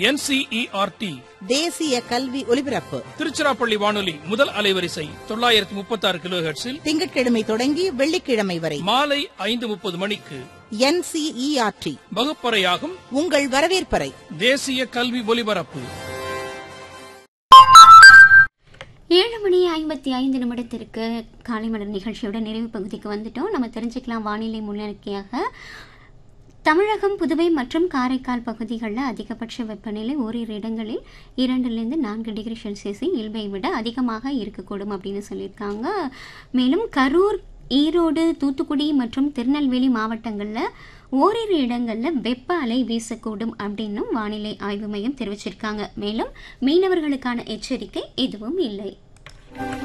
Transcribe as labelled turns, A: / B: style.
A: NCERT
B: தேசிய கல்வி ஒலிபரப்பு
A: திருச்சிராப்பள்ளி வானொலி முதல் அலைவரிசை தொள்ளாயிரத்தி முப்பத்தி ஆறு கிலோ ஹெர்ட்ஸில்
B: திங்கட்கிழமை தொடங்கி வெள்ளிக்கிழமை வரை
A: மாலை ஐந்து முப்பது மணிக்கு
B: என்சிஇஆர்டி
A: வகுப்பறையாகும்
B: உங்கள் வரவேற்பறை
A: தேசிய கல்வி ஒலிபரப்பு
C: ஏழு மணி ஐம்பத்தி ஐந்து நிமிடத்திற்கு காலை மலர் நிகழ்ச்சியோட நிறைவு பகுதிக்கு வந்துட்டோம் நம்ம தெரிஞ்சுக்கலாம் வானிலை முன்னறிக்கையாக தமிழகம் புதுவை மற்றும் காரைக்கால் பகுதிகளில் அதிகபட்ச வெப்பநிலை ஓரிரு இடங்களில் இரண்டிலிருந்து நான்கு டிகிரி செல்சியஸ் இயல்பை விட அதிகமாக இருக்கக்கூடும் அப்படின்னு சொல்லியிருக்காங்க மேலும் கரூர் ஈரோடு தூத்துக்குடி மற்றும் திருநெல்வேலி மாவட்டங்களில் ஓரிரு இடங்களில் வெப்ப அலை வீசக்கூடும் அப்படின்னும் வானிலை ஆய்வு மையம் தெரிவிச்சிருக்காங்க மேலும் மீனவர்களுக்கான எச்சரிக்கை எதுவும் இல்லை